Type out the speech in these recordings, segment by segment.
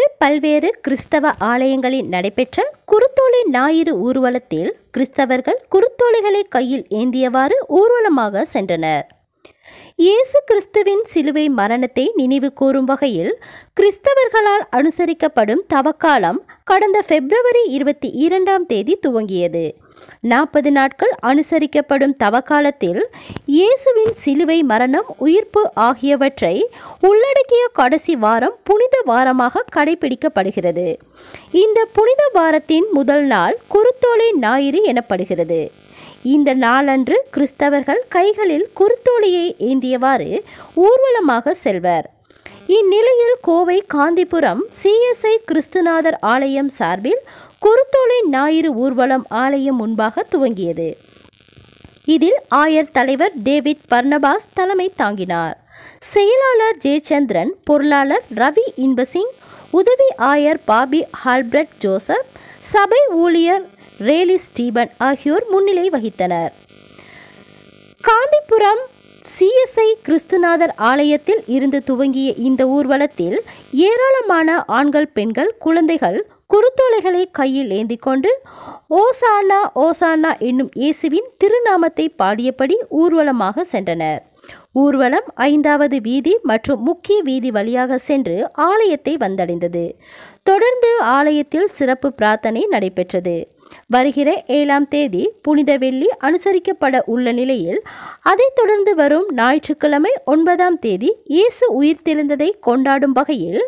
சென்னையில் பல்வேறு கிறிஸ்தவ ஆலயங்களில் நடைபெற்ற குருத்தோலை ஞாயிறு ஊர்வலத்தில் கிறிஸ்தவர்கள் குருத்தோலைகளை கையில் ஏந்தியவாறு ஊர்வலமாக சென்றனர் இயேசு கிறிஸ்துவின் சிலுவை மரணத்தை நினைவு கூறும் வகையில் கிறிஸ்தவர்களால் அனுசரிக்கப்படும் தவக்காலம் கடந்த பிப்ரவரி இருபத்தி இரண்டாம் தேதி துவங்கியது நாற்பது நாட்கள் அனுசரிக்கப்படும் தவக்காலத்தில் இயேசுவின் சிலுவை மரணம் உயிர்ப்பு ஆகியவற்றை உள்ளடக்கிய கடைசி வாரம் புனித வாரமாக கடைபிடிக்கப்படுகிறது இந்த புனித வாரத்தின் முதல் நாள் குருத்தோலை ஞாயிறு எனப்படுகிறது இந்த நாளன்று கிறிஸ்தவர்கள் கைகளில் குருத்தோலையை ஏந்தியவாறு ஊர்வலமாக செல்வர் இந்நிலையில் கோவை காந்திபுரம் சிஎஸ்ஐ கிறிஸ்துநாதர் ஆலயம் சார்பில் குருத்தோலை ஞாயிறு ஊர்வலம் ஆலயம் முன்பாக துவங்கியது இதில் ஆயர் தலைவர் டேவிட் பர்னபாஸ் தலைமை தாங்கினார் செயலாளர் ஜெயச்சந்திரன் பொருளாளர் ரவி இன்பசிங் உதவி ஆயர் பாபி ஹால்பிரட் ஜோசப் சபை ஊழியர் ரேலி ஸ்டீபன் ஆகியோர் முன்னிலை வகித்தனர் காந்திபுரம் சிஎஸ்ஐ கிறிஸ்துநாதர் ஆலயத்தில் இருந்து துவங்கிய இந்த ஊர்வலத்தில் ஏராளமான ஆண்கள் பெண்கள் குழந்தைகள் குருத்தோலைகளை கையில் ஏந்தி கொண்டு ஓசானா ஓசானா என்னும் இயேசுவின் திருநாமத்தை பாடியபடி ஊர்வலமாக சென்றனர் ஊர்வலம் ஐந்தாவது வீதி மற்றும் முக்கிய வீதி வழியாக சென்று ஆலயத்தை வந்தடைந்தது தொடர்ந்து ஆலயத்தில் சிறப்பு பிரார்த்தனை நடைபெற்றது வருகிற ஏழாம் தேதி புனித வெள்ளி அனுசரிக்கப்பட உள்ள நிலையில் அதைத் தொடர்ந்து வரும் ஞாயிற்றுக்கிழமை ஒன்பதாம் தேதி இயேசு உயிர்த்தெழுந்ததை கொண்டாடும் வகையில்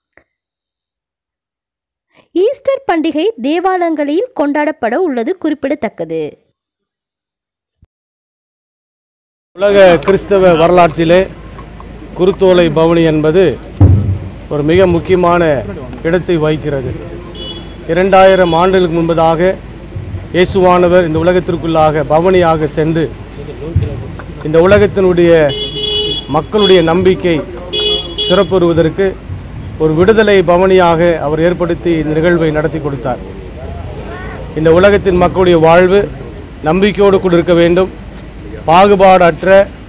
ஈஸ்டர் பண்டிகை தேவாலயங்களில் கொண்டாடப்பட உள்ளது குறிப்பிடத்தக்கது உலக கிறிஸ்தவ வரலாற்றிலே குருத்தோலை பவனி என்பது ஒரு மிக முக்கியமான இடத்தை வகிக்கிறது இரண்டாயிரம் ஆண்டுகளுக்கு முன்பதாக இயேசுவானவர் இந்த உலகத்திற்குள்ளாக பவனியாக சென்று இந்த உலகத்தினுடைய மக்களுடைய நம்பிக்கை சிறப்புறுவதற்கு ஒரு விடுதலை பவனியாக அவர் ஏற்படுத்தி இந்த நிகழ்வை நடத்தி கொடுத்தார் இந்த உலகத்தின் மக்களுடைய வாழ்வு நம்பிக்கையோடு கூட இருக்க வேண்டும் பாகுபாடற்ற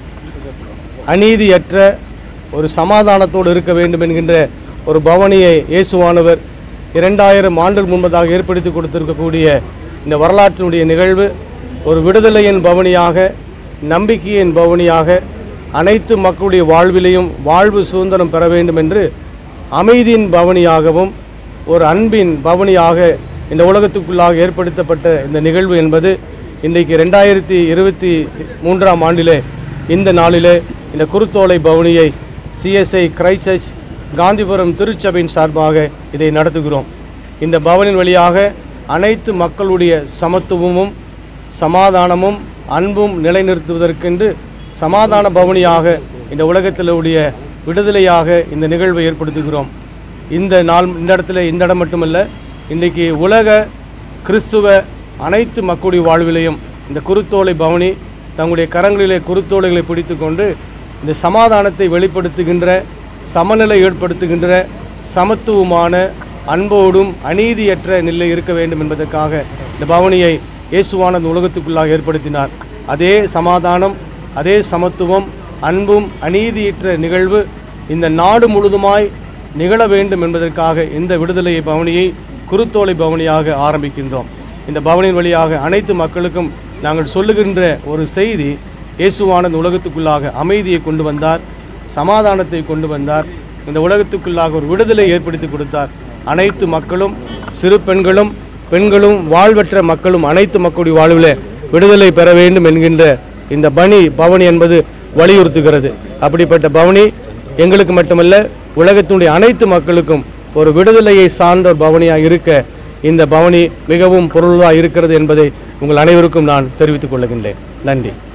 அநீதியற்ற ஒரு சமாதானத்தோடு இருக்க வேண்டும் என்கின்ற ஒரு பவனியை இயேசுவானவர் இரண்டாயிரம் ஆண்டுகள் முன்பதாக ஏற்படுத்தி கொடுத்திருக்கக்கூடிய இந்த வரலாற்றினுடைய நிகழ்வு ஒரு விடுதலையின் பவனியாக நம்பிக்கையின் பவனியாக அனைத்து மக்களுடைய வாழ்விலையும் வாழ்வு சுதந்திரம் பெற வேண்டும் என்று அமைதியின் பவனியாகவும் ஒரு அன்பின் பவனியாக இந்த உலகத்துக்குள்ளாக ஏற்படுத்தப்பட்ட இந்த நிகழ்வு என்பது இன்றைக்கு ரெண்டாயிரத்தி இருபத்தி மூன்றாம் ஆண்டிலே இந்த நாளிலே இந்த குருத்தோலை பவனியை சிஎஸ்ஐ கிரைச்சர்ச் காந்திபுரம் திருச்சபையின் சார்பாக இதை நடத்துகிறோம் இந்த பவனின் வழியாக அனைத்து மக்களுடைய சமத்துவமும் சமாதானமும் அன்பும் நிலைநிறுத்துவதற்கென்று சமாதான பவனியாக இந்த உலகத்தில் உடைய விடுதலையாக இந்த நிகழ்வை ஏற்படுத்துகிறோம் இந்த நாள் இந்த இடத்துல இந்த இடம் மட்டுமல்ல இன்றைக்கி உலக கிறிஸ்துவ அனைத்து மக்களுடைய வாழ்விலையும் இந்த குருத்தோலை பவனி தங்களுடைய கரங்களிலே குருத்தோலைகளை பிடித்துக்கொண்டு இந்த சமாதானத்தை வெளிப்படுத்துகின்ற சமநிலை ஏற்படுத்துகின்ற சமத்துவமான அன்போடும் அநீதியற்ற நிலை இருக்க வேண்டும் என்பதற்காக இந்த பவனியை இயேசுவான இந்த உலகத்துக்குள்ளாக ஏற்படுத்தினார் அதே சமாதானம் அதே சமத்துவம் அன்பும் அநீதியற்ற நிகழ்வு இந்த நாடு முழுதுமாய் நிகழ வேண்டும் என்பதற்காக இந்த விடுதலை பவனியை குருத்தோலை பவனியாக ஆரம்பிக்கின்றோம் இந்த பவனின் வழியாக அனைத்து மக்களுக்கும் நாங்கள் சொல்லுகின்ற ஒரு செய்தி இயேசுவான இந்த உலகத்துக்குள்ளாக அமைதியை கொண்டு வந்தார் சமாதானத்தை கொண்டு வந்தார் இந்த உலகத்துக்குள்ளாக ஒரு விடுதலை ஏற்படுத்தி கொடுத்தார் அனைத்து மக்களும் சிறு பெண்களும் பெண்களும் வாழ்வற்ற மக்களும் அனைத்து மக்களுடைய வாழ்வில் விடுதலை பெற வேண்டும் என்கின்ற இந்த பணி பவனி என்பது வலியுறுத்துகிறது அப்படிப்பட்ட பவனி எங்களுக்கு மட்டுமல்ல உலகத்தினுடைய அனைத்து மக்களுக்கும் ஒரு விடுதலையை சார்ந்த ஒரு பவனியாக இருக்க இந்த பவனி மிகவும் பொருளாக இருக்கிறது என்பதை உங்கள் அனைவருக்கும் நான் தெரிவித்துக் கொள்கின்றேன் நன்றி